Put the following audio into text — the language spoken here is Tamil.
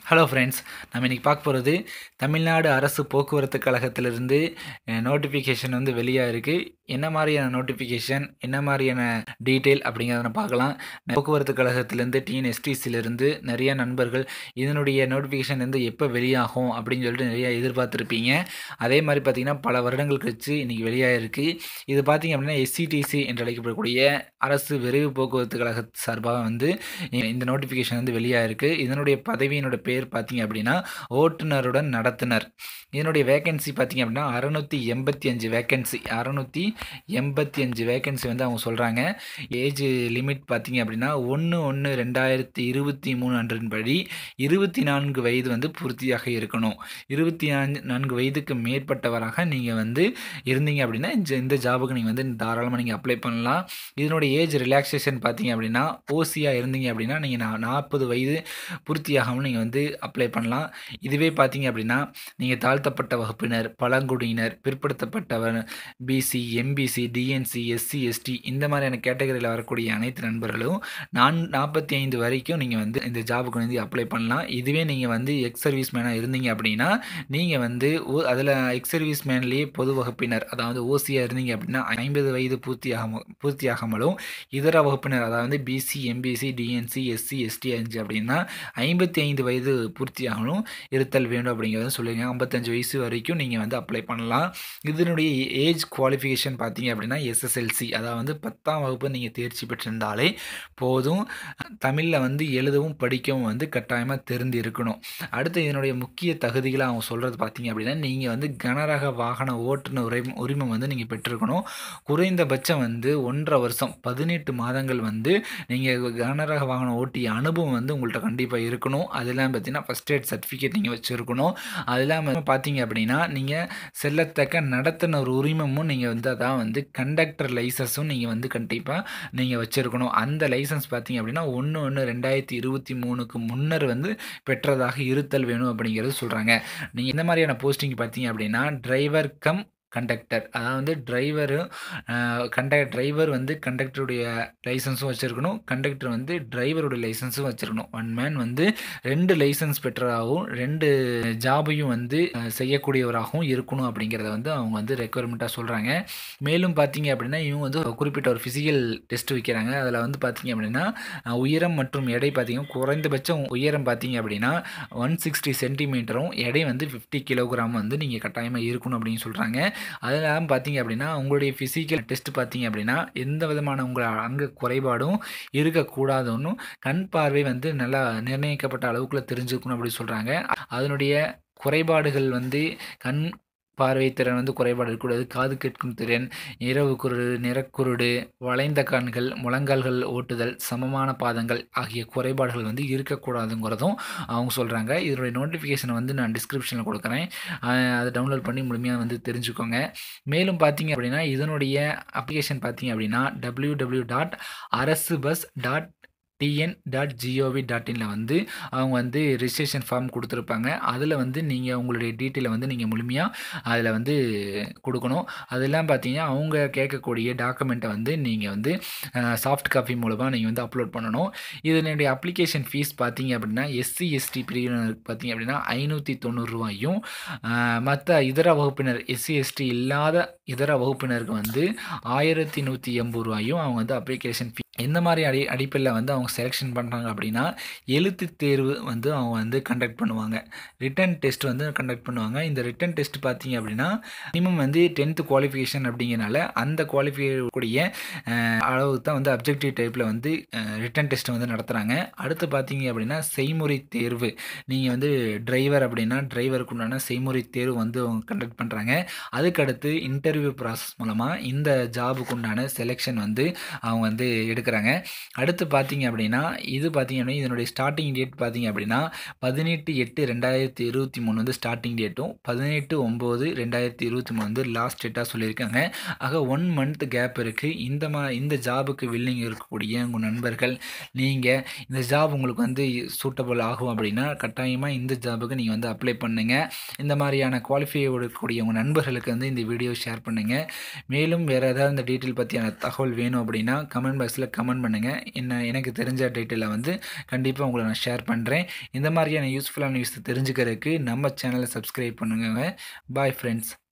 ஹலோ ஃப்ரெண்ட்ஸ் நம்ம இன்றைக்கி பார்க்க போகிறது தமிழ்நாடு அரசு போக்குவரத்து கழகத்திலிருந்து நோட்டிஃபிகேஷன் வந்து வெளியாக இருக்குது என்ன மாதிரியான நோட்டிஃபிகேஷன் என்ன மாதிரியான டீட்டெயில் அப்படிங்கிறத நம்ம பார்க்கலாம் போக்குவரத்து கழகத்திலேருந்து டிஎன்எஸ்டிசிலேருந்து நிறைய நண்பர்கள் இதனுடைய நோட்டிஃபிகேஷன் வந்து எப்போ வெளியாகும் அப்படின்னு சொல்லிட்டு நிறைய எதிர்பார்த்துருப்பீங்க அதே மாதிரி பார்த்திங்கன்னா பல வருடங்கள் கழிச்சு இன்றைக்கி வெளியாக இருக்குது இது பார்த்திங்க அப்படின்னா எஸ்சிடிசி என்று அழைக்கப்படக்கூடிய அரசு விரைவு போக்குவரத்து கழக சார்பாக வந்து இந்த நோட்டிஃபிகேஷன் வந்து வெளியாக இருக்குது இதனுடைய பதவியினோட பேர் பார்த்தீங்க அப்படின்னா ஓட்டுநருடன் நடத்துனர் இதனுடைய வேகன்சி பார்த்தீங்க அப்படின்னா அறநூற்றி எண்பத்தி அஞ்சு வேகன்சி அறநூற்றி எண்பத்தி அஞ்சு வேகன்சி வந்து அவங்க சொல்கிறாங்க ஏஜ் லிமிட் பார்த்தீங்க அப்படின்னா ஒன்று ஒன்று ரெண்டாயிரத்தி இருபத்தி மூணு அன்றின்படி இருபத்தி நான்கு வயது வந்து பூர்த்தியாக இருக்கணும் இருபத்தி நான்கு நான்கு வயதுக்கு மேற்பட்டவராக நீங்கள் வந்து இருந்தீங்க அப்படின்னா இந்த இந்த ஜாபுக்கு நீங்கள் வந்து தாராளமாக நீங்கள் அப்ளை பண்ணலாம் இதனுடைய ஏஜ் ரிலாக்ஸேஷன் பார்த்தீங்க அப்படின்னா ஓசியாக இருந்தீங்க அப்படின்னா நீங்கள் நான் நாற்பது வயது பூர்த்தியாகாமல் நீங்கள் வந்து அப்ளை பண்ணலாம் இதுவே பார்த்தீங்க அப்படின்னா நீங்கள் தாழ்த்தப்பட்ட வகுப்பினர் பழங்குடியினர் பிற்படுத்தப்பட்டவர் BC MBC DNC SC ST இந்த மாதிரியான கேட்டகரியில் வரக்கூடிய அனைத்து நண்பர்களும் நான் நாற்பத்தி ஐந்து வரைக்கும் நீங்கள் வந்து இந்த ஜாபுக்கு வந்து அப்ளை பண்ணலாம் இதுவே நீங்கள் வந்து எக்ஸ் சர்வீஸ் மேனாக இருந்தீங்க அப்படின்னா நீங்கள் வந்து அதில் எக்ஸ் சர்வீஸ் மேன்லேயே பொது வகுப்பினர் அதாவது ஓசியாக இருந்தீங்க அப்படின்னா ஐம்பது வயது பூர்த்தியாகாம பூர்த்தியாகாமலும் இதர வகுப்பினர் அதாவது BC MBC DNC SC ST அஞ்சு அப்படின்னா ஐம்பத்தி ஐந்து வயது பூர்த்தியாகணும் இருத்தல் வேண்டும் அப்படிங்கிறத சொல்லுங்க ஐம்பத்தஞ்சு வயசு வரைக்கும் நீங்கள் வந்து அப்ளை பண்ணலாம் இதனுடைய ஏஜ் குவாலிஃபிகேஷன் பார்த்தீங்க அப்படின்னா எஸ்எஸ்எல்சி அதாவது வந்து பத்தாம் வகுப்பு நீங்கள் தேர்ச்சி பெற்றிருந்தாலே போதும் தமிழில் வந்து எழுதவும் படிக்கவும் வந்து கட்டாயமாக தெரிந்து இருக்கணும் அடுத்து இதனுடைய முக்கிய தகுதிகளை அவங்க சொல்கிறது பார்த்தீங்க அப்படின்னா நீங்கள் வந்து கனரக வாகன ஓட்டுநர் உரிமம் உரிமம் வந்து நீங்கள் பெற்றிருக்கணும் குறைந்தபட்சம் வந்து ஒன்றரை வருஷம் பதினெட்டு மாதங்கள் வந்து நீங்கள் கனரக வாகனம் ஓட்டிய அனுபவம் வந்து உங்கள்கிட்ட கண்டிப்பாக இருக்கணும் அதெல்லாம் பார்த்தீங்கன்னா ஃபஸ்ட் எய்ட் சர்டிஃபிகேட் நீங்கள் வச்சுருக்கணும் அது இல்லாமல் பார்த்தீங்க அப்படின்னா நீங்கள் செல்லத்தக்க நடத்துனர் உரிமமும் நீங்கள் வந்து அதான் வந்து கண்டக்டர் லைசன்ஸும் நீங்கள் வந்து கண்டிப்பாக நீங்கள் வச்சுருக்கணும் அந்த லைசன்ஸ் பார்த்தீங்க அப்படின்னா ஒன்று ஒன்று ரெண்டாயிரத்தி இருபத்தி மூணுக்கு முன்னர் வந்து பெற்றதாக இருத்தல் வேணும் அப்படிங்கிறது சொல்கிறாங்க நீங்கள் இந்த மாதிரியான போஸ்டிங் பார்த்தீங்க அப்படின்னா டிரைவர் கம் கண்டக்டர் அதாவது வந்து டிரைவரு கண்ட டிரைவர் வந்து கண்டக்டருடைய லைசன்ஸும் வச்சுருக்கணும் கண்டக்டர் வந்து டிரைவருடைய லைசன்ஸும் வச்சுருக்கணும் ஒன் மேன் வந்து ரெண்டு லைசன்ஸ் பெற்றதாகவும் ரெண்டு ஜாபையும் வந்து செய்யக்கூடியவராகவும் இருக்கணும் அப்படிங்கிறத வந்து அவங்க வந்து ரெக்குவயர்மெண்ட்டாக சொல்கிறாங்க மேலும் பார்த்தீங்க அப்படின்னா இவங்க வந்து குறிப்பிட்ட ஒரு ஃபிசிக்கல் டெஸ்ட் வைக்கிறாங்க அதில் வந்து பார்த்தீங்க அப்படின்னா உயரம் மற்றும் எடை பார்த்தீங்கன்னா குறைந்தபட்சம் உயரம் பார்த்தீங்க அப்படின்னா ஒன் சிக்ஸ்டி சென்டிமீட்டரும் எடை வந்து ஃபிஃப்டி கிலோகிராம் வந்து நீங்கள் கட்டாயமாக இருக்கணும் அப்படின்னு சொல்கிறாங்க அதெல்லாம் பார்த்தீங்க அப்படின்னா உங்களுடைய ஃபிசிக்கல் டெஸ்ட் பார்த்தீங்க அப்படின்னா எந்த விதமான உங்கள் அங்க குறைபாடும் இருக்கக்கூடாதுன்னு கண் பார்வை வந்து நல்லா நிர்ணயிக்கப்பட்ட அளவுக்குள்ள தெரிஞ்சுக்கணும் அப்படின்னு சொல்கிறாங்க அதனுடைய குறைபாடுகள் வந்து கண் பார்வை திறன் வந்து குறைபாடு இருக்கக்கூடாது காது கேட்கும் திறன் இரவு குருடு நிறக்குருடு வளைந்த கண்கள் முழங்கால்கள் ஓட்டுதல் சமமான பாதங்கள் ஆகிய குறைபாடுகள் வந்து இருக்கக்கூடாதுங்கிறதும் அவங்க சொல்கிறாங்க இதனுடைய நோட்டிஃபிகேஷனை வந்து நான் டிஸ்கிரிப்ஷனில் கொடுக்குறேன் அதை டவுன்லோட் பண்ணி முழுமையாக வந்து தெரிஞ்சுக்கோங்க மேலும் பார்த்தீங்க அப்படின்னா இதனுடைய அப்ளிகேஷன் பார்த்தீங்க அப்படின்னா டபிள்யூ டபிள்யூ டாட் அரசு bus dot TN dot gov dot இனில் வந்து அவங்க வந்து ரிஜிஸ்ட்ரேஷன் ஃபார்ம் கொடுத்துருப்பாங்க அதில் வந்து நீங்கள் உங்களுடைய டீட்டெயிலை வந்து நீங்கள் முழுமையாக அதில் வந்து கொடுக்கணும் அதெல்லாம் பார்த்தீங்கன்னா அவங்க கேட்கக்கூடிய டாக்குமெண்ட்டை வந்து நீங்கள் வந்து சாஃப்ட் காப்பி மூலமாக நீங்கள் வந்து அப்லோட் பண்ணணும் இதனுடைய அப்ளிகேஷன் ஃபீஸ் பார்த்தீங்க அப்படின்னா எஸ்சி எஸ்டி பிரிவினருக்கு பார்த்தீங்க அப்படின்னா ஐநூற்றி தொண்ணூறுரூவாயும் மற்ற இதர வகுப்பினர் எஸ்சி எஸ்டி இல்லாத இதர வகுப்பினருக்கு வந்து ஆயிரத்தி நூற்றி எண்பது ரூபாயும் அவங்க வந்து அப்ளிகேஷன் ஃபீ எந்த மாதிரி அடி அடிப்படையில் வந்து அவங்க செலெக்ஷன் பண்ணுறாங்க அப்படின்னா எழுத்து தேர்வு வந்து அவங்க வந்து கண்டக்ட் பண்ணுவாங்க ரிட்டன் டெஸ்ட் வந்து கண்டக்ட் பண்ணுவாங்க இந்த ரிட்டன் டெஸ்ட் பார்த்தீங்க அப்படின்னா மினிமம் வந்து டென்த்து குவாலிஃபிகேஷன் அப்படிங்கிறனால அந்த குவாலிஃபை கூடிய அளவுக்கு தான் வந்து அப்ஜெக்டிவ் டைப்பில் வந்து ரிட்டன் டெஸ்ட்டை வந்து நடத்துகிறாங்க அடுத்து பார்த்தீங்க அப்படின்னா செய்முறை தேர்வு நீங்கள் வந்து டிரைவர் அப்படின்னா டிரைவருக்கு உண்டான செய்முறை தேர்வு வந்து அவங்க கண்டக்ட் பண்ணுறாங்க அதுக்கடுத்து இன்டர்வியூ ப்ராசஸ் மூலமாக இந்த ஜாபுக்கு உண்டான செலெக்ஷன் வந்து அவங்க வந்து எடுக்கிறாங்க அடுத்து பார்த்தீங்க அப்படின்னா இது பார்த்தீங்க அப்படின்னா இதனுடைய ஸ்டார்டிங் டேட் பார்த்தீங்க அப்படின்னா பதினெட்டு எட்டு ரெண்டாயிரத்தி இருபத்தி மூணு வந்து ஸ்டார்டிங் டேட்டும் பதினெட்டு ஒம்பது ரெண்டாயிரத்தி இருபத்தி மூணு வந்து லாஸ்ட் டேட்டாக சொல்லியிருக்காங்க ஆக ஒன் மந்த் கேப் இருக்குது இந்த மா இந்த ஜாபுக்கு வில்லிங் இருக்கக்கூடிய உங்கள் நண்பர்கள் நீங்கள் இந்த ஜாப் உங்களுக்கு வந்து சூட்டபிள் ஆகும் அப்படின்னா கட்டாயமாக இந்த ஜாபுக்கு நீங்கள் வந்து அப்ளை பண்ணுங்கள் இந்த மாதிரியான குவாலிஃபை கூடிய உங்கள் நண்பர்களுக்கு வந்து இந்த வீடியோ ஷேர் பண்ணுங்கள் மேலும் வேறு ஏதாவது இந்த டீட்டெயில் பற்றியான தகவல் வேணும் அப்படின்னா கமெண்ட் பாக்ஸில் கமெண்ட் பண்ணுங்கள் என்ன எனக்கு தெரிஞ்ச டீட்டெயிலை வந்து கண்டிப்பாக உங்களை நான் ஷேர் பண்ணுறேன் இந்த மாதிரியான யூஸ்ஃபுல்லான நியூஸ் தெரிஞ்சுக்கிறதுக்கு நம்ம சேனலை சப்ஸ்கிரைப் பண்ணுங்க பாய் ஃப்ரெண்ட்ஸ்